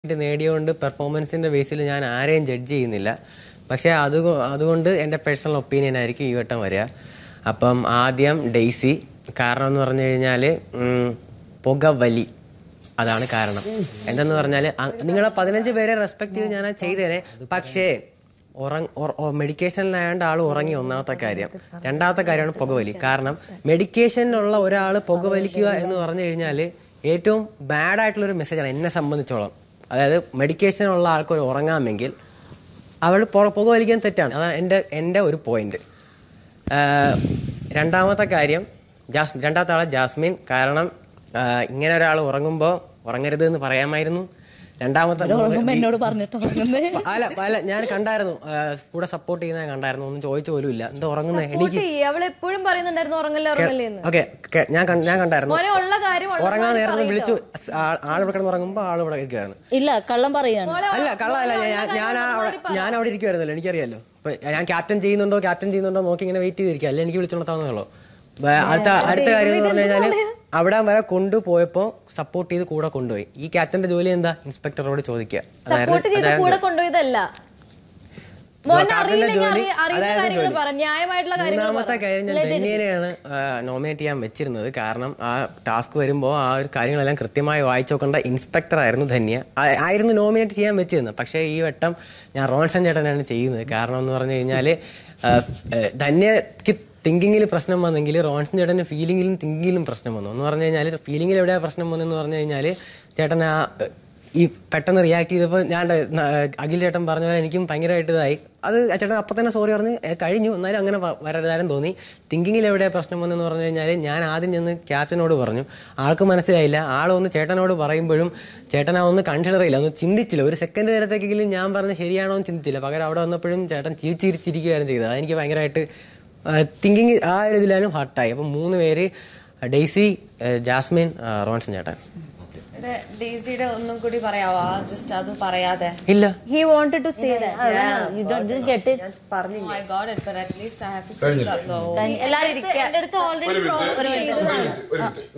ഇത് നേടിയോണ്ട് പെർഫോമൻസിന്റെ ബേസിൽ ഞാൻ ആരെയും ജഡ്ജ് ചെയ്യുന്നില്ല പക്ഷെ അത് അതുകൊണ്ട് എൻ്റെ പേഴ്സണൽ ഒപ്പീനിയൻ ആയിരിക്കും ഈ വട്ടം വരിക അപ്പം ആദ്യം ഡെയ്സി കാരണം എന്ന് പറഞ്ഞു കഴിഞ്ഞാൽ പുകവലി അതാണ് കാരണം എന്തെന്ന് പറഞ്ഞാൽ നിങ്ങളെ പതിനഞ്ച് പേരെ റെസ്പെക്ട് ചെയ്ത് ഞാൻ ചെയ്തേനെ പക്ഷേ മെഡിക്കേഷനിലായതുകൊണ്ട് ആൾ ഉറങ്ങി ഒന്നാമത്തെ കാര്യം രണ്ടാമത്തെ കാര്യമാണ് പുകവലി കാരണം മെഡിക്കേഷനിലുള്ള ഒരാൾ പുകവലിക്കുക എന്ന് പറഞ്ഞു കഴിഞ്ഞാൽ ഏറ്റവും ബാഡ് ആയിട്ടുള്ള ഒരു മെസ്സേജാണ് എന്നെ സംബന്ധിച്ചോളം അതായത് മെഡിക്കേഷനുള്ള ആൾക്ക് ഒരു ഉറങ്ങാമെങ്കിൽ അവൾ പുറ- പുകവലിക്കാൻ തെറ്റാണ് അതാണ് എൻ്റെ എൻ്റെ ഒരു പോയിന്റ് രണ്ടാമത്തെ കാര്യം ജാസ് രണ്ടാമത്തെ ആളെ ജാസ്മിൻ കാരണം ആ, ഇങ്ങനെ ഒരാൾ ഉറങ്ങുമ്പോൾ ഉറങ്ങരുത് എന്ന് പറയാമായിരുന്നു രണ്ടാമത്തെ ഉറങ്ങുമ്പോ എന്നോട് പറഞ്ഞിട്ട് ഉറങ്ങുന്നേ അല്ല അല്ല ഞാൻ കണ്ടായിരുന്നു ആ, കൂടെ സപ്പോർട്ട് ചെയ്യുന്ന കണ്ടായിരുന്നു ഒന്നും ചോദിച്ചു പോലും ഇല്ല എന്താ ഉറങ്ങുന്നത് എനിക്ക് അവൾ എപ്പോഴും പറയുന്നുണ്ടായിരുന്നു ഉറങ്ങല്ലേ ഉറങ്ങല്ലേ എന്ന് ഓക്കെ ഞാൻ കണ്ട- ഞാൻ കണ്ടായിരുന്നു മോനെ ഉള്ള കാര്യം ഉള്ള ഉറങ്ങാൻ കാര്യം നേരത്തെ പറയട്ടോ. വിളിച്ചു ആ- ആൾ ഇവിടെ കിടന്ന് ഉറങ്ങുമ്പോൾ ആൾ ഇവിടെ ഇരിക്കുകയായിരുന്നു ഇല്ല കള്ളം പറയാണ് മോളെ അല്ല ഉള്ള- കള്ളല്ല മോനെ ഞാൻ ഉള്ള ഞാൻ കാര്യം ആ അവിടെ ഉള്ള ഞാൻ അവിടെ ഇരിക്കുവായിരുന്നല്ലോ എനിക്കറിയാലോ അപ്പൊ ഞാൻ ക്യാപ്റ്റൻ ചെയ്യുന്നുണ്ടോ ക്യാപ്റ്റൻ ചെയ്യുന്നുണ്ടോ നോക്കി ഇങ്ങനെ വെയിറ്റ് ചെയ്തിരിക്കുക അല്ലെ എനിക്ക് വിളിച്ചുകൊണ്ടാവുന്നുള്ളൂ അടുത്ത അടുത്ത കാര്യം എന്ന് പറഞ്ഞു കഴിഞ്ഞാല് അവിടെ വരെ കൊണ്ടുപോയപ്പോ സപ്പോർട്ട് ചെയ്ത് കൂടെ കൊണ്ടുപോയി ഈ ക്യാപ്റ്റന്റെ ജോലി എന്താ ഇൻസ്പെക്ടറോട് ചോദിക്കുക സപ്പോർട്ട് ചെയ്ത് അതായത് കൂടെ കൊണ്ടുപോയതല്ല മോനെ കാർട്ടന്റെ അറിയില്ലെങ്കിൽ ജോലി അറിയ- അറിയുന്ന അതായത് കാര്യങ്ങൾ ജോലി. പറ ന്യായമായിട്ടുള്ള കാര്യങ്ങൾ മൂന്നാമത്തെ കാര്യം ഞാൻ ധന്യനെയാണ് നോമിനേറ്റ് ചെയ്യാൻ വെച്ചിരുന്നത് കാരണം ആ ടാസ്ക് വരുമ്പോൾ ആ ഒരു കാര്യങ്ങളെല്ലാം കൃത്യമായി വായിച്ചു നോക്കേണ്ട ഇൻസ്പെക്ടർ ആയിരുന്നു ധന്യ ആ- ആയിരുന്നു നോമിനേറ്റ് ചെയ്യാൻ വെച്ചിരുന്നത് പക്ഷേ ഈ വട്ടം ഞാൻ റോൺസൺ ചേട്ടനാണ് ചെയ്യുന്നത് കാരണം എന്ന് പറഞ്ഞു കഴിഞ്ഞാൽ ധന്യക്ക് തിങ്കിങ്ങിൽ പ്രശ്നം വന്നെങ്കിൽ റോൺസൺ ചേട്ടന് ഫീലിംഗിലും തിങ്കിങ്ങിലും പ്രശ്നം വന്നു എന്ന് പറഞ്ഞു കഴിഞ്ഞാൽ ഫീലിംഗിൽ എവിടെയാ പ്രശ്നം വന്നെന്ന് പറഞ്ഞു കഴിഞ്ഞാൽ ചേട്ടൻ ആ ഏഹ്, ഈ പെട്ടെന്ന് റിയാക്ട് ചെയ്തപ്പോൾ ഞാൻ ന- അഖിൽ ചേട്ടൻ പറഞ്ഞ പോലെ എനിക്കും ഭയങ്കരമായിട്ട് ഇതായി അത് ആ ചേട്ടൻ അപ്പം തന്നെ സോറി പറഞ്ഞ് "ഏ, കഴിഞ്ഞു എന്നാലും അങ്ങനെ വ- വരരുതാനും തോന്നി തിങ്കിങ്ങിൽ എവിടെ പ്രശ്നം വന്നെന്ന് പറഞ്ഞു കഴിഞ്ഞാൽ ഞാൻ ആദ്യം ചെന്ന് ക്യാപ്റ്റനോട് പറഞ്ഞു ആൾക്ക് മനസ്സിലായില്ല ആളൊന്ന് ചേട്ടനോട് പറയുമ്പോഴും ചേട്ടൻ ആ ഒന്ന് കൺസിഡർ ചെയ്യില്ല ഒന്ന് ചിന്തിച്ചില്ല ഒരു സെക്കൻഡ് നേരത്തേക്കെങ്കിലും ഞാൻ പറഞ്ഞ ശരിയാണോ എന്ന് ചിന്തിച്ചില്ല പകരം അവിടെ വന്നപ്പോഴും ചേട്ടൻ ചിരിച്ചിരിച്ചിരിക്കുകയായിരുന്നു ചെയ്തത് അതെനിക്ക് ഭയങ്കരമായിട്ട് തിങ്കിങ് ആ ഒരു ഇതിലാലും ഹർട്ടായി അപ്പം മൂന്ന് പേര് ഡെയ്സി ഏ, ജാസ്മിൻ ആ, റോൺസൺ ചേട്ടൻ ഇവിടെ ഡെയ്സിയുടെ ഒന്നും കൂടി പറയാവോ ജസ്റ്റ് അത് പറയാതെ ഇല്ല he wanted to say that You don't just get it. I got it, but at least I have to speak up. എല്ലാരും എന്റെ അടുത്ത് ഓൾറെഡി ഒരു മിനിറ്റ് ഒരു മിനിറ്റ് ഒരു മിനിറ്റ്